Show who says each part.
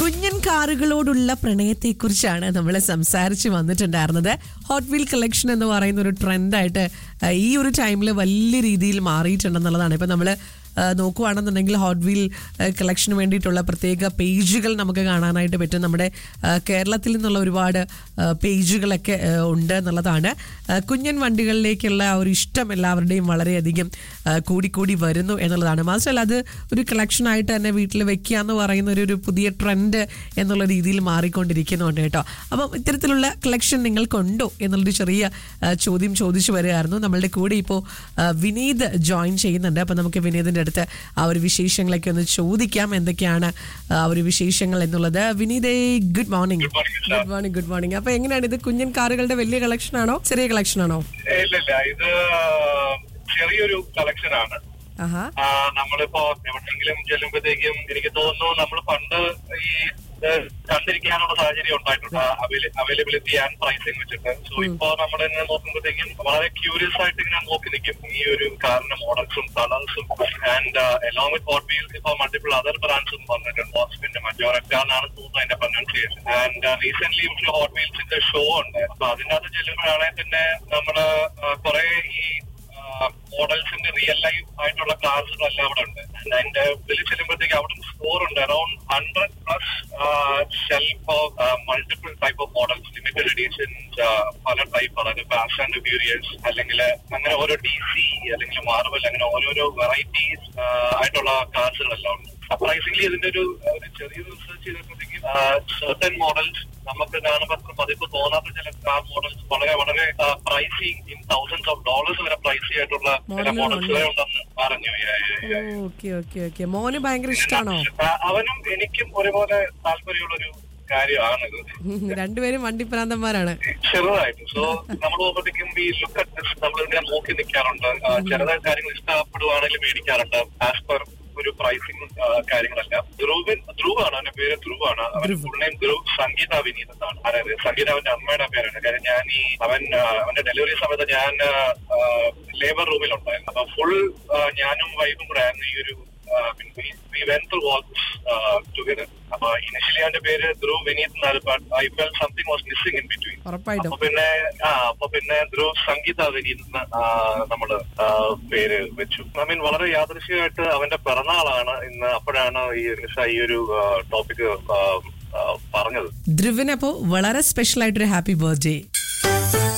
Speaker 1: കുഞ്ഞൻ കാറുകളോടുള്ള പ്രണയത്തെക്കുറിച്ചാണ് നമ്മൾ സംസാരിച്ച് വന്നിട്ടുണ്ടായിരുന്നത് ഹോട്ട് വീൽ കളക്ഷൻ എന്ന് പറയുന്ന ഒരു ട്രെൻഡായിട്ട് ഈ ഒരു ടൈമിൽ വലിയ രീതിയിൽ മാറിയിട്ടുണ്ടെന്നുള്ളതാണ് ഇപ്പം നമ്മൾ നോക്കുവാണെന്നുണ്ടെങ്കിൽ ഹോട്ട് വീൽ കളക്ഷന് വേണ്ടിയിട്ടുള്ള പ്രത്യേക പേജുകൾ നമുക്ക് കാണാനായിട്ട് പറ്റും നമ്മുടെ ആ, കേരളത്തിൽ നിന്നുള്ള ഒരുപാട് ആ, പേജുകളൊക്കെ ആ, ഉണ്ട് എന്നുള്ളതാണ് ആ, കുഞ്ഞൻ വണ്ടികളിലേക്കുള്ള ആ ഒരു ഇഷ്ടം എല്ലാവരുടെയും വളരെയധികം ആ, കൂടിക്കൂടി വരുന്നു എന്നുള്ളതാണ് മാത്രമല്ല അത് ഒരു കളക്ഷനായിട്ട് തന്നെ വീട്ടിൽ വെക്കുക എന്ന് പറയുന്ന ഒരു ഒരു പുതിയ ട്രെൻഡ് എന്നുള്ള രീതിയിൽ മാറിക്കൊണ്ടിരിക്കുന്നുണ്ട് കേട്ടോ അപ്പം ഇത്തരത്തിലുള്ള കളക്ഷൻ നിങ്ങൾക്കുണ്ടോ എന്നുള്ളൊരു ചെറിയ ആ, ചോദ്യം ചോദിച്ചു വരികയായിരുന്നു നമ്മളുടെ കൂടെ ഇപ്പോൾ വിനീത് ജോയിൻ ചെയ്യുന്നുണ്ട് അപ്പം നമുക്ക് വിനീതിൻ്റെ അടുത്ത് ആ ഒരു വിശേഷങ്ങളൊക്കെ ഒന്ന് ചോദിക്കാം എന്തൊക്കെയാണ് ആ ഒരു വിശേഷങ്ങൾ എന്നുള്ളത് വിനീതേ good morning good morning good morning അപ്പൊ എങ്ങനെയാണ് ഇത് കുഞ്ഞൻ കാറുകളുടെ വലിയ കളക്ഷൻ ആണോ ചെറിയ കളക്ഷൻ ആണോ
Speaker 2: ഇല്ലില്ല ഇത് ചെറിയൊരു കളക്ഷൻ ആണ്
Speaker 1: ആഹാ
Speaker 2: ആ, നമ്മളിപ്പോ എവിടെയെങ്കിലും ചെല്ലുമ്പോഴത്തേക്കും എനിക്ക് തോന്നുന്നു നമ്മൾ പണ്ട് ഈ ഇത് കണ്ടിരിക്കാനുള്ള സാഹചര്യം ഉണ്ടായിട്ടുണ്ട് അവൈലബിലിറ്റി ആൻഡ് പ്രൈസിങ് വെച്ചിട്ട് സോ ഇപ്പോ നമ്മൾ ഇങ്ങനെ നോക്കുമ്പോഴത്തേക്കും വളരെ ക്യൂരിയസ് ആയിട്ട് ഇങ്ങനെ നോക്കി നിൽക്കും ഈ ഒരു കാറിന്റെ മോഡൽസും കളേഴ്സും and along with hot wheels ഇപ്പൊ മൾട്ടിപ്പിൾ അതർ ബ്രാൻഡ്സും വന്നിട്ടുണ്ട് പിന്നെ മജോറക്ക എന്നാണ് തോന്നുന്നു അതിന്റെ പ്രൊനൗൺസിയേഷൻ ആൻഡ് റീസെന്റ് ഒരു ഹോട്ട് വീൽസിന്റെ ഷോ ഉണ്ട് അപ്പൊ അതിന്റെ അകത്ത് ചെല്ലുമ്പോഴാണെങ്കിൽ പിന്നെ നമ്മള് കുറെ ഈ മോഡൽസിന്റെ റിയൽ ലൈഫ് ആയിട്ടുള്ള ക്ലാസ്സുകളെല്ലാം അവിടെ ഉണ്ട് And അതിന്റെ ഉള്ളിൽ ചെല്ലുമ്പോഴത്തേക്ക് അവിടെ സ്റ്റോർ ഉണ്ട് around hundred plus shelf of multiple type of models limited editions പല ടൈപ്പ് അതായത് ഫാസ്റ്റ് ആൻഡ് ഫ്യൂരിയസ് അല്ലെങ്കിൽ അങ്ങനെ ഓരോ ഡി സി അല്ലെങ്കിൽ മാർബൽ അങ്ങനെ ഓരോരോ വെറൈറ്റീസ് ആയിട്ടുള്ള കാർസുകളെല്ലാം ഉണ്ട് സർപ്രൈസിംഗ്ലി ഇതിന്റെ ഒരു ഒരു ചെറിയ റിസർച്ച് ചെയ്തപ്പോഴത്തേക്കും സർട്ടൻ മോഡൽസ് നമുക്ക് കാണുമ്പോൾ അത്ര പതിപ്പ് തോന്നാത്ത ചില കാർ മോഡൽസ് വളരെ വളരെ pricey in thousands of dollars വരെ പ്രൈസി ആയിട്ടുള്ള ചില മോഡൽസ് വരെ ഉണ്ടെന്ന് പറഞ്ഞു Yeah, yeah, yeah.
Speaker 1: Okay okay okay മോന് ഭയങ്കര ഇഷ്ടമാണോ
Speaker 2: ആ, അവനും എനിക്കും ഒരുപോലെ താല്പര്യമുള്ള ഒരു കാര്യമാണിത്
Speaker 1: രണ്ടുപേരും വണ്ടിപ്രാന്തന്മാരാണ്
Speaker 2: ചെറുതായിട്ട് സോ നമ്മൾ പോകുമ്പോഴത്തേക്കും ഈ ലുക്ക് അറ്റ് നമ്മൾ ഇങ്ങനെ നോക്കി നിൽക്കാറുണ്ട് ആ, ചെറുതായ കാര്യങ്ങൾ ഇഷ്ടപ്പെടുവാണെങ്കിൽ മേടിക്കാറുണ്ട് ആസ് പെർ ഒരു പ്രൈസിംഗ് കാര്യങ്ങളെല്ലാം ധ്രുവിൻ ധ്രുവാണ് അവന്റെ പേര് ധ്രുവാണ് അവൻ ഫുൾ നെയിം ധ്രുവ് സംഗീത വിനീത് എന്നാണ് അതായത് സംഗീത അവന്റെ അമ്മയുടെ പേരാണ് കാര്യം ഞാൻ ഈ അവൻ ആ, അവന്റെ ഡെലിവറി സമയത്ത് ഞാൻ ലേബർ റൂമിലുണ്ടായിരുന്നു അപ്പൊ ഫുൾ ഞാനും വൈഫും കൂടെ ആയിരുന്നു ഈ ഒരു we went through all together അപ്പൊ ഇനിഷ്യലി അവന്റെ പേര് ധ്രുവ് വിനീത് എന്നാണ് but I fell something was missing in between
Speaker 1: ഉറപ്പായിട്ടും
Speaker 2: അപ്പൊ പിന്നെ ആ അപ്പൊ പിന്നെ ധ്രുവ് സംഗീത വിനീത് എന്ന് ആ, നമ്മള് ആ, പേര് വെച്ചു ഐ മീൻ വളരെ യാദൃശ്യമായിട്ട് അവന്റെ പിറന്നാളാണ് ഇന്ന് അപ്പോഴാണ് ഈ നിഷ ഈ ഒരു ടോപ്പിക് പറഞ്ഞത്
Speaker 1: ധ്രുവിന് അപ്പോൾ വളരെ സ്പെഷ്യൽ ആയിട്ടൊരു ഹാപ്പി ബർത്ത്ഡേ